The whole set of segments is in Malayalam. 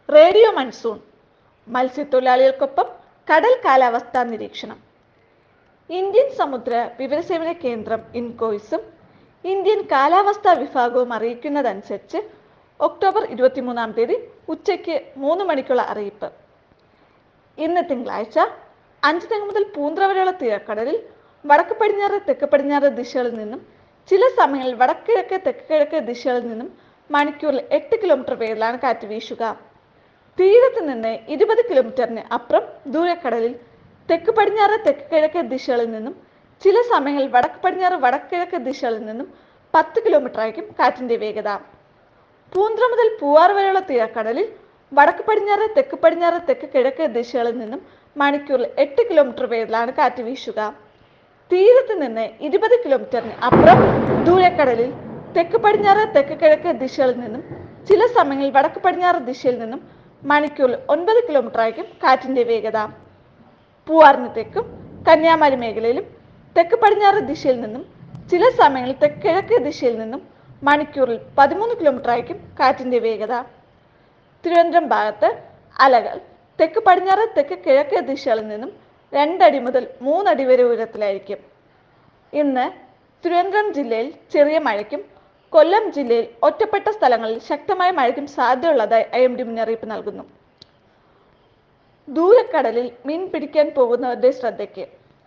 റേഡിയോ മൺസൂൺ മത്സ്യത്തൊഴിലാളികൾക്കൊപ്പം കടൽ കാലാവസ്ഥാ നിരീക്ഷണം ഇന്ത്യൻ സമുദ്ര വിവരസേവന കേന്ദ്രം ഇൻകോയ്സും ഇന്ത്യൻ കാലാവസ്ഥാ വിഭാഗവും അറിയിക്കുന്നതനുസരിച്ച് ഒക്ടോബർ ഇരുപത്തിമൂന്നാം തീയതി ഉച്ചയ്ക്ക് മൂന്ന് മണിക്കുള്ള അറിയിപ്പ് ഇന്ന് തിങ്കളാഴ്ച അഞ്ച് തെങ്ങ് മുതൽ പൂന്ത്ര വരെയുള്ള തീരക്കടലിൽ വടക്ക് പടിഞ്ഞാറ് തെക്ക് പടിഞ്ഞാറ് ദിശകളിൽ നിന്നും ചില സമയങ്ങളിൽ വടക്കിഴക്ക് തെക്ക് കിഴക്ക് ദിശകളിൽ നിന്നും മണിക്കൂറിൽ എട്ട് കിലോമീറ്റർ വേഗത്തിലാണ് കാറ്റ് വീശുക തീരത്ത് നിന്ന് ഇരുപത് കിലോമീറ്ററിന് അപ്പുറം ദൂരക്കടലിൽ തെക്ക് പടിഞ്ഞാറ് തെക്ക് കിഴക്ക് ദിശകളിൽ നിന്നും ചില സമയങ്ങളിൽ വടക്ക് പടിഞ്ഞാറ് വടക്കിഴക്ക് ദിശകളിൽ നിന്നും പത്ത് കിലോമീറ്റർ ആയിരിക്കും കാറ്റിന്റെ വേഗത പൂന്ത്ര മുതൽ പൂവാർ വരെയുള്ള തീരക്കടലിൽ വടക്ക് പടിഞ്ഞാറ് തെക്ക് പടിഞ്ഞാറ് തെക്ക് കിഴക്ക് ദിശകളിൽ നിന്നും മണിക്കൂറിൽ എട്ട് കിലോമീറ്റർ വേഗത്തിലാണ് കാറ്റ് വീശുക തീരത്ത് നിന്ന് ഇരുപത് കിലോമീറ്ററിന് അപ്പുറം ദൂരക്കടലിൽ തെക്ക് പടിഞ്ഞാറ് തെക്ക് കിഴക്ക് ദിശകളിൽ നിന്നും ചില സമയങ്ങളിൽ വടക്ക് പടിഞ്ഞാറ് ദിശയിൽ നിന്നും മണിക്കൂറിൽ ഒൻപത് കിലോമീറ്റർ ആയിരിക്കും കാറ്റിന്റെ വേഗത പൂവാറിന് തെക്കും കന്യാകുമാരി മേഖലയിലും തെക്ക് പടിഞ്ഞാറ് ദിശയിൽ നിന്നും ചില സമയങ്ങളിൽ തെക്ക് കിഴക്ക് ദിശയിൽ നിന്നും മണിക്കൂറിൽ പതിമൂന്ന് കിലോമീറ്റർ ആയിരിക്കും കാറ്റിന്റെ വേഗത തിരുവനന്തപുരം ഭാഗത്ത് അലകൾ തെക്ക് പടിഞ്ഞാറ് തെക്ക് കിഴക്ക് ദിശകളിൽ നിന്നും രണ്ടടി മുതൽ മൂന്നടി വരെ ഉയരത്തിലായിരിക്കും ഇന്ന് തിരുവനന്തപുരം ജില്ലയിൽ ചെറിയ മഴയ്ക്കും കൊല്ലം ജില്ലയിൽ ഒറ്റപ്പെട്ട സ്ഥലങ്ങളിൽ ശക്തമായ മഴയ്ക്കും സാധ്യതയുള്ളതായി ഐ എം ഡി മുന്നറിയിപ്പ് നൽകുന്നു ദൂരക്കടലിൽ മീൻ പിടിക്കാൻ പോകുന്നവരുടെ ശ്രദ്ധയ്ക്ക്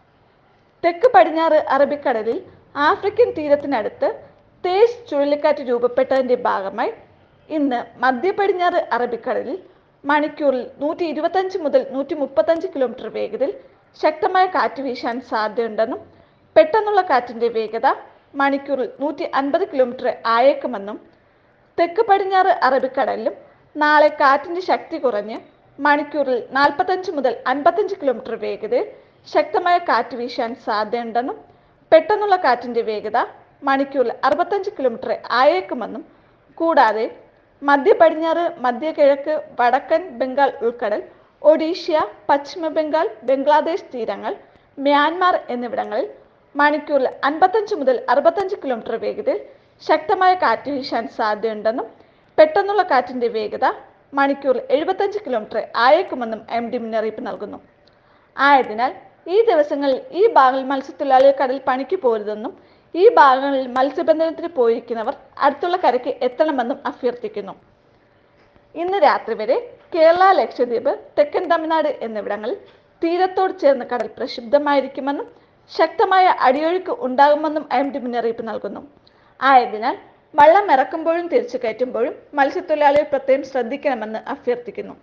തെക്ക് പടിഞ്ഞാറ് അറബിക്കടലിൽ ആഫ്രിക്കൻ തീരത്തിനടുത്ത് തേജ് ചുഴലിക്കാറ്റ് രൂപപ്പെട്ടതിന്റെ ഭാഗമായി ഇന്ന് മധ്യ പടിഞ്ഞാറ് അറബിക്കടലിൽ മണിക്കൂറിൽ നൂറ്റി ഇരുപത്തഞ്ച് മുതൽ നൂറ്റി മുപ്പത്തഞ്ച് കിലോമീറ്റർ വേഗതയിൽ ശക്തമായ കാറ്റ് വീശാൻ സാധ്യതയുണ്ടെന്നും പെട്ടെന്നുള്ള കാറ്റിന്റെ വേഗത മണിക്കൂറിൽ നൂറ്റി അൻപത് കിലോമീറ്റർ ആയേക്കുമെന്നും തെക്ക് പടിഞ്ഞാറ് അറബിക്കടലിലും നാളെ കാറ്റിന്റെ ശക്തി കുറഞ്ഞ് മണിക്കൂറിൽ നാൽപ്പത്തഞ്ച് മുതൽ അൻപത്തഞ്ച് കിലോമീറ്റർ വേഗതയിൽ ശക്തമായ കാറ്റ് വീശാൻ സാധ്യതയുണ്ടെന്നും പെട്ടെന്നുള്ള കാറ്റിന്റെ വേഗത മണിക്കൂറിൽ അറുപത്തഞ്ച് കിലോമീറ്റർ ആയേക്കുമെന്നും കൂടാതെ മധ്യ പടിഞ്ഞാറ് മധ്യ കിഴക്ക് വടക്കൻ ബംഗാൾ ഉൾക്കടൽ ഒഡീഷ്യ പശ്ചിമ ബംഗാൾ ബംഗ്ലാദേശ് തീരങ്ങൾ മ്യാൻമാർ എന്നിവിടങ്ങളിൽ മണിക്കൂറിൽ അൻപത്തഞ്ച് മുതൽ അറുപത്തഞ്ച് കിലോമീറ്റർ വേഗതയിൽ ശക്തമായ കാറ്റ് വീശാൻ സാധ്യതയുണ്ടെന്നും പെട്ടെന്നുള്ള കാറ്റിന്റെ വേഗത മണിക്കൂറിൽ എഴുപത്തഞ്ച് കിലോമീറ്റർ ആയേക്കുമെന്നും എം ഡി മുന്നറിയിപ്പ് നൽകുന്നു ആയതിനാൽ ഈ ദിവസങ്ങളിൽ ഈ ഭാഗങ്ങളിൽ മത്സ്യത്തൊഴിലാളികൾ കടൽ പണിക്ക് പോരുതെന്നും ഈ ഭാഗങ്ങളിൽ മത്സ്യബന്ധനത്തിന് പോയിരിക്കുന്നവർ അടുത്തുള്ള കരയ്ക്ക് എത്തണമെന്നും അഭ്യർത്ഥിക്കുന്നു ഇന്ന് രാത്രി വരെ കേരള ലക്ഷദ്വീപ് തെക്കൻ തമിഴ്നാട് എന്നിവിടങ്ങളിൽ തീരത്തോട് ചേർന്ന് കടൽ പ്രക്ഷുബ്ധമായിരിക്കുമെന്നും ശക്തമായ അടിയൊഴുക്ക് ഉണ്ടാകുമെന്നും എം ഡി മുന്നറിയിപ്പ് നൽകുന്നു ആയതിനാൽ വള്ളം ഇറക്കുമ്പോഴും തിരിച്ചു കയറ്റുമ്പോഴും മത്സ്യത്തൊഴിലാളികൾ പ്രത്യേകം ശ്രദ്ധിക്കണമെന്ന് അഭ്യർത്ഥിക്കുന്നു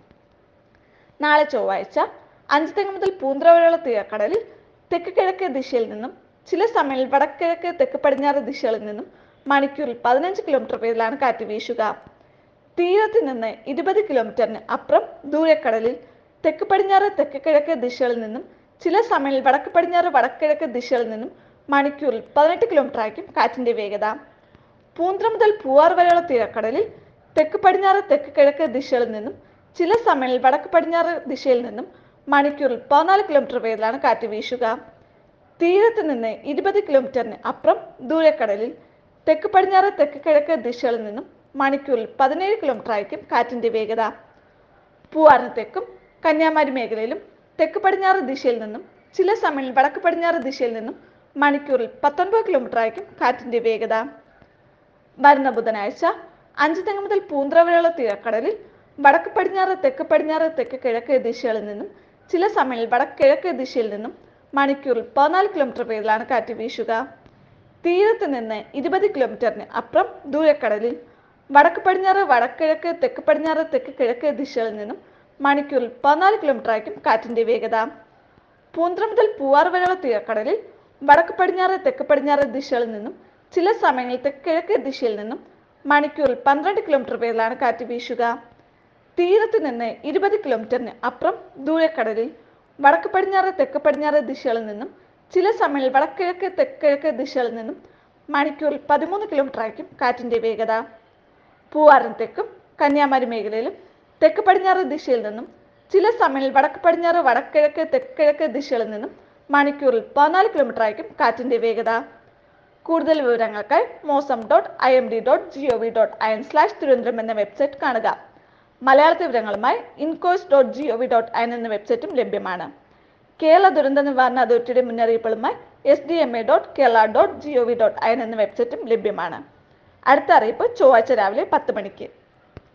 നാളെ ചൊവ്വാഴ്ച അഞ്ച് തെങ്ങ് മുതൽ പൂന്തറ വരെയുള്ള തീരക്കടലിൽ തെക്ക് കിഴക്ക് ദിശയിൽ നിന്നും ചില സമയങ്ങളിൽ വടക്കിഴക്ക് തെക്ക് പടിഞ്ഞാറ് ദിശകളിൽ നിന്നും മണിക്കൂറിൽ പതിനഞ്ച് കിലോമീറ്റർ വേഗത്തിലാണ് കാറ്റ് വീശുക തീരത്ത് നിന്ന് ഇരുപത് കിലോമീറ്ററിന് അപ്പുറം ദൂരക്കടലിൽ തെക്ക് പടിഞ്ഞാറ് തെക്ക് കിഴക്ക് ദിശകളിൽ നിന്നും ചില സമയങ്ങളിൽ വടക്ക് പടിഞ്ഞാറ് വടക്കിഴക്ക് ദിശകളിൽ നിന്നും മണിക്കൂറിൽ പതിനെട്ട് കിലോമീറ്റർ ആയിരിക്കും കാറ്റിന്റെ വേഗത പൂന്ത്ര മുതൽ പൂവാർ വരെയുള്ള തീരക്കടലിൽ തെക്ക് പടിഞ്ഞാറ് തെക്ക് കിഴക്ക് ദിശകളിൽ നിന്നും ചില സമയങ്ങളിൽ വടക്ക് പടിഞ്ഞാറ് ദിശയിൽ നിന്നും മണിക്കൂറിൽ പതിനാല് കിലോമീറ്റർ വേഗത്തിലാണ് കാറ്റ് വീശുക തീരത്ത് നിന്ന് ഇരുപത് കിലോമീറ്ററിന് അപ്പുറം ദൂരക്കടലിൽ തെക്ക് പടിഞ്ഞാറ് തെക്ക് കിഴക്ക് ദിശകളിൽ നിന്നും മണിക്കൂറിൽ പതിനേഴ് കിലോമീറ്റർ ആയിരിക്കും കാറ്റിന്റെ വേഗത പൂവാറിന് തെക്കും കന്യാകുമാരി മേഖലയിലും തെക്ക് പടിഞ്ഞാറ് ദിശയിൽ നിന്നും ചില സമയങ്ങളിൽ വടക്ക് പടിഞ്ഞാറ് ദിശയിൽ നിന്നും മണിക്കൂറിൽ പത്തൊൻപത് കിലോമീറ്റർ ആയിരിക്കും കാറ്റിന്റെ വേഗത വരുന്ന ബുധനാഴ്ച അഞ്ച് തെങ്ങ് മുതൽ പൂന്തറ വരെയുള്ള തീരക്കടലിൽ വടക്ക് പടിഞ്ഞാറ് തെക്ക് പടിഞ്ഞാറ് തെക്ക് കിഴക്ക് ദിശകളിൽ നിന്നും ചില സമയങ്ങളിൽ വടക്ക് കിഴക്ക് ദിശയിൽ നിന്നും മണിക്കൂറിൽ പതിനാല് കിലോമീറ്റർ വേഗത്തിലാണ് കാറ്റ് വീശുക തീരത്ത് നിന്ന് ഇരുപത് കിലോമീറ്ററിന് അപ്പുറം ദൂരക്കടലിൽ വടക്ക് പടിഞ്ഞാറ് വടക്കിഴക്ക് തെക്ക് പടിഞ്ഞാറ് തെക്ക് കിഴക്ക് ദിശകളിൽ നിന്നും മണിക്കൂറിൽ പതിനാല് കിലോമീറ്റർ ആയിരിക്കും കാറ്റിന്റെ വേഗത പൂന്തറ മുതൽ പൂവാർ വരെയുള്ള തീരക്കടലിൽ വടക്ക് പടിഞ്ഞാറ് തെക്ക് പടിഞ്ഞാറ് ദിശകളിൽ നിന്നും ചില സമയങ്ങളിൽ തെക്ക് കിഴക്ക് ദിശയിൽ നിന്നും മണിക്കൂറിൽ പന്ത്രണ്ട് കിലോമീറ്റർ വേഗത്തിലാണ് കാറ്റ് വീശുക തീരത്ത് നിന്ന് ഇരുപത് കിലോമീറ്ററിന് അപ്പുറം ദൂരക്കടലിൽ വടക്ക് പടിഞ്ഞാറ് തെക്ക് പടിഞ്ഞാറ് ദിശകളിൽ നിന്നും ചില സമയങ്ങളിൽ വടക്കിഴക്ക് തെക്ക് കിഴക്ക് ദിശകളിൽ നിന്നും മണിക്കൂറിൽ പതിമൂന്ന് കിലോമീറ്റർ ആയിരിക്കും കാറ്റിന്റെ വേഗത പൂവാറിന് തെക്കും കന്യാകുമാരി മേഖലയിലും തെക്ക് പടിഞ്ഞാറ് ദിശയിൽ നിന്നും ചില സമയങ്ങളിൽ വടക്ക് പടിഞ്ഞാറ് വടക്കിഴക്ക് തെക്ക് കിഴക്ക് ദിശകളിൽ നിന്നും മണിക്കൂറിൽ പതിനാല് കിലോമീറ്റർ ആയിരിക്കും കാറ്റിന്റെ വേഗത കൂടുതൽ വിവരങ്ങൾക്കായി mausam dot I M D dot G O V dot I N slash Thiruvananthapuram എന്ന വെബ്സൈറ്റ് കാണുക മലയാളത്തിൽ വിവരങ്ങളുമായി INCOIS dot G O V dot I എന്ന വെബ്സൈറ്റും ലഭ്യമാണ് കേരള ദുരന്ത നിവാരണ അതോറിറ്റിയുടെ മുന്നറിയിപ്പുകളുമായി S D M A dot Kerala dot G O V dot I എന്ന വെബ്സൈറ്റും ലഭ്യമാണ് അടുത്ത അറിയിപ്പ് ചൊവ്വാഴ്ച രാവിലെ പത്ത് മണിക്ക്